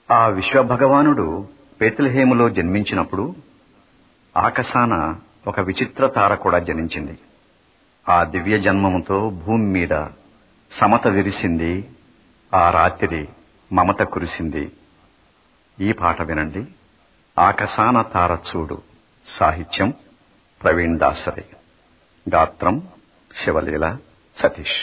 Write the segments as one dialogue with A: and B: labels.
A: ఆ విశ్వభగవానుడు బేత్లెహేములో జన్మించినప్పుడు ఆకాశాన ఒక విచిత్ర తార కూడా జనించింది ఆ దివ్య జన్మముతో భూమి మీద సమత విరిసింది ఆ రాత్రి మమత కురిసింది ఈ పాట వినండి ఆకాశాన తార చూడు సాహిత్యం ప్రవీణ్ దాసరి గాత్రం శివలీల సతీష్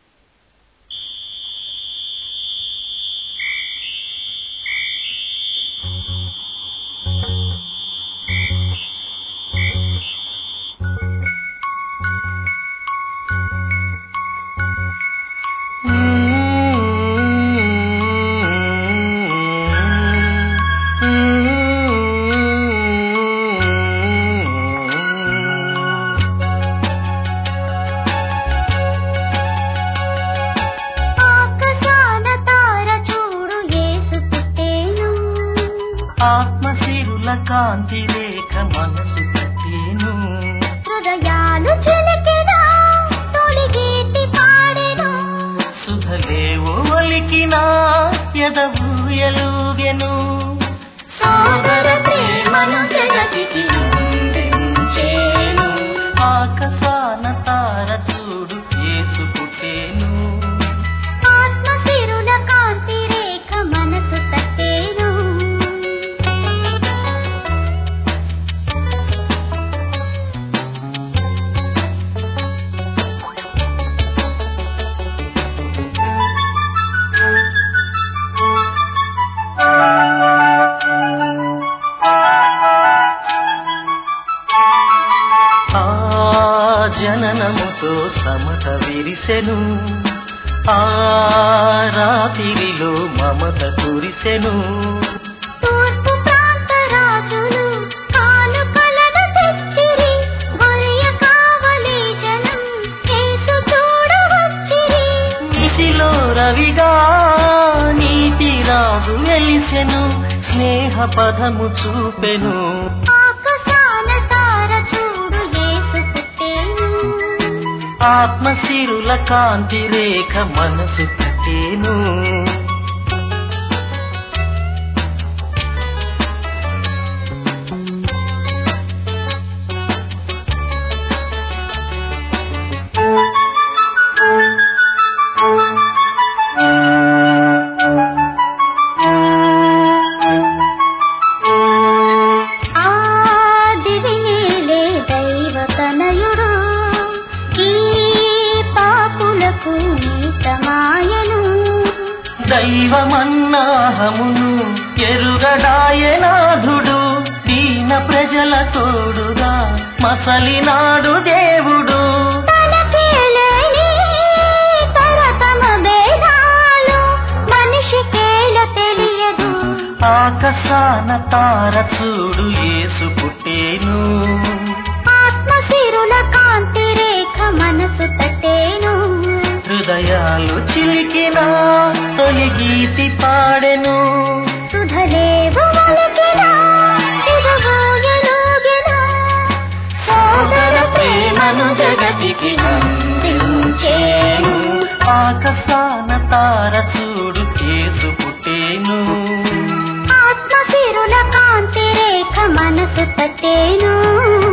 B: ఆకాశాన తార చూడు యేసు పుట్టేను
C: ఆత్మశిరుల కాంతి రేఖ మనసు పట్టేను
B: హృదయాలు చిలికినా తొలి గీతి పాడెను
C: సుధలేవు ఒలికిన ఎదవు ఎలుగెను
B: సోదర ప్రేమను జగతికి అందించేను
C: ఆకాశాన తార చూడు యేసు పుట్టేను
B: ఆత్మ సిరుల కాంతి రేఖ మనసు తట్టేను
C: ఆ జననముతో సమత విరిసెను ఆ రాతిరిలో మమత కురిసెను
B: తూర్పు ప్రాంత రాజులు కానుకలను తెచ్చిరి గొయ్య కావలి జనం యేసు చూడు వచ్చిరి
C: నిశిలో రవిగా నీతి రాజు వెలిసెను స్నేహ పదము చూపెను
B: ఆకాశాన తార చూడు యేసు పుట్టేను
C: ఆత్మశిరుల కాంతి రేఖ మనసు పట్టేను
B: ఆ దివినేలే దైవ తనయుడు ఈ పాపులకు నీతమాయను
C: దైవమన్నాహమును ఎరుగడాయనాథుడు దీన ప్రజల తోడుగా మసలినాడు దేవుడు
B: తనకేలేని తరతమ భేదాలు మనిషికేల తెలియదు
C: ఆకాశాన తార చూడు యేసు పుట్టేను
B: ఆత్మ సిరుల కాంతి రేఖ మనసు తట్టేను
C: హృదయాలు చిలికిన తొలి గీతి పాడెను
B: సుధలేవు వలికినా చిరుగోయలుగినా
C: సోదర ప్రేమను జగతికి అందించేను ఆకాశాన తార చూడు యేసు పుట్టేను
B: ఆత్మ సిరుల కాంతి రేఖ మనసు తట్టేను